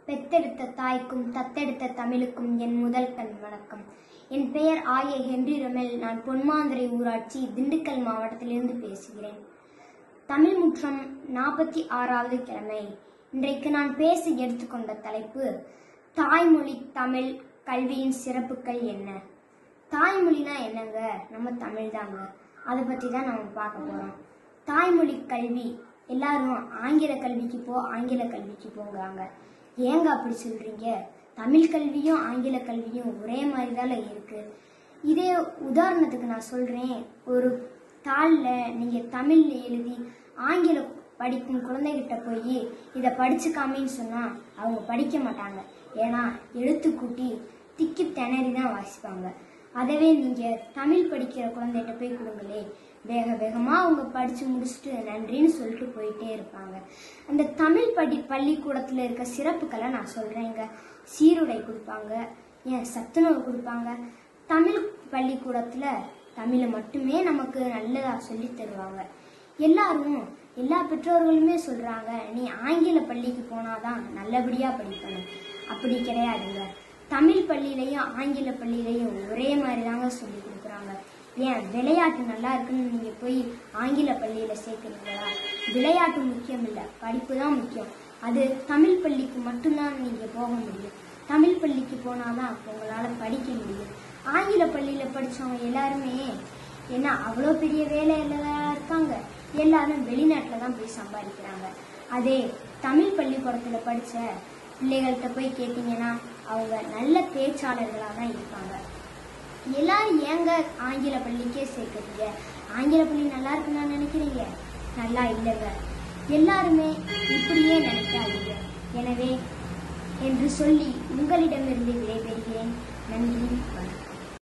பெத்தெடுத்த தாய்க்கும் தத்தெடுத்த தமிழுக்கும் என் முதல் கண் வணக்கம் என் பெயர் ஆய ஹென்றி ரொமெல் நான் பொன்மாந்துறை ஊராட்சி திண்டுக்கல் மாவட்டத்திலிருந்து பேசுகிறேன் தமிழ் முற்றம் நாற்பத்தி ஆறாவது கிழமை இன்றைக்கு நான் பேச எடுத்துக்கொண்ட தலைப்பு தாய்மொழி தமிழ் கல்வியின் சிறப்புகள் என்ன தாய்மொழினா என்னங்க நம்ம தமிழ் தாங்க அதை பற்றி தான் நம்ம பார்க்க போகிறோம் தாய்மொழி கல்வி எல்லாரும் ஆங்கில கல்விக்கு போ ஆங்கில கல்விக்கு போங்கிறாங்க ஏங்க அப்படி சொல்கிறீங்க தமிழ் கல்வியும் ஆங்கில கல்வியும் ஒரே மாதிரி தானே இருக்குது இதே உதாரணத்துக்கு நான் சொல்கிறேன் ஒரு தாளில் நீங்கள் தமிழில் எழுதி ஆங்கிலம் படிக்கும் குழந்தைகிட்ட போய் இதை படிச்சுக்காமின்னு சொன்னால் அவங்க படிக்க மாட்டாங்க ஏன்னா எழுத்து கூட்டி திக்கி திணறி தான் வாசிப்பாங்க அதவே நீங்கள் தமிழ் படிக்கிற குழந்தைகிட்ட போய் கொடுங்களே வேக வேகமாக அவங்க படித்து முடிச்சுட்டு நன்றின்னு சொல்லிட்டு போயிட்டே இருப்பாங்க அந்த தமிழ் படி பள்ளிக்கூடத்தில் இருக்க சிறப்புகளை நான் சொல்கிறேங்க சீருடை கொடுப்பாங்க ஏன் சத்துணவு கொடுப்பாங்க தமிழ் பள்ளிக்கூடத்தில் தமிழை மட்டுமே நமக்கு நல்லதாக சொல்லி தருவாங்க எல்லாரும் எல்லா பெற்றோர்களுமே சொல்கிறாங்க நீ ஆங்கில பள்ளிக்கு போனாதான் நல்லபடியாக படிக்கணும் அப்படி கிடையாதுங்க தமிழ் பள்ளியிலையும் ஆங்கில பள்ளியிலையும் ஒரே மாதிரி தாங்க சொல்லி கொடுக்குறாங்க ஏன் விளையாட்டு நல்லா இருக்குன்னு நீங்கள் போய் ஆங்கில பள்ளியில் சேர்க்குறீங்களா விளையாட்டு முக்கியம் இல்லை படிப்பு தான் முக்கியம் அது தமிழ் பள்ளிக்கு மட்டும்தான் நீங்கள் போக முடியும் தமிழ் பள்ளிக்கு போனால் தான் உங்களால் படிக்க முடியும் ஆங்கில பள்ளியில் படித்தவங்க எல்லாருமே ஏன்னா அவ்வளோ பெரிய வேலையில இருக்காங்க எல்லாரும் வெளிநாட்டில் தான் போய் சம்பாதிக்கிறாங்க அதே தமிழ் பள்ளிக்கூடத்தில் படித்த பிள்ளைகள்கிட்ட போய் கேட்டிங்கன்னா அவங்க நல்ல பேச்சாளர்களாக தான் இருப்பாங்க எல்லாரும் ஏங்க ஆங்கில பள்ளிக்கே சேர்க்குறீங்க ஆங்கில பள்ளி நல்லா இருக்குன்னு நினைக்கிறீங்க நல்லா இல்லைங்க எல்லாருமே இப்படியே நினைக்காதீங்க எனவே என்று சொல்லி உங்களிடமிருந்து விடைபெறுகிறேன்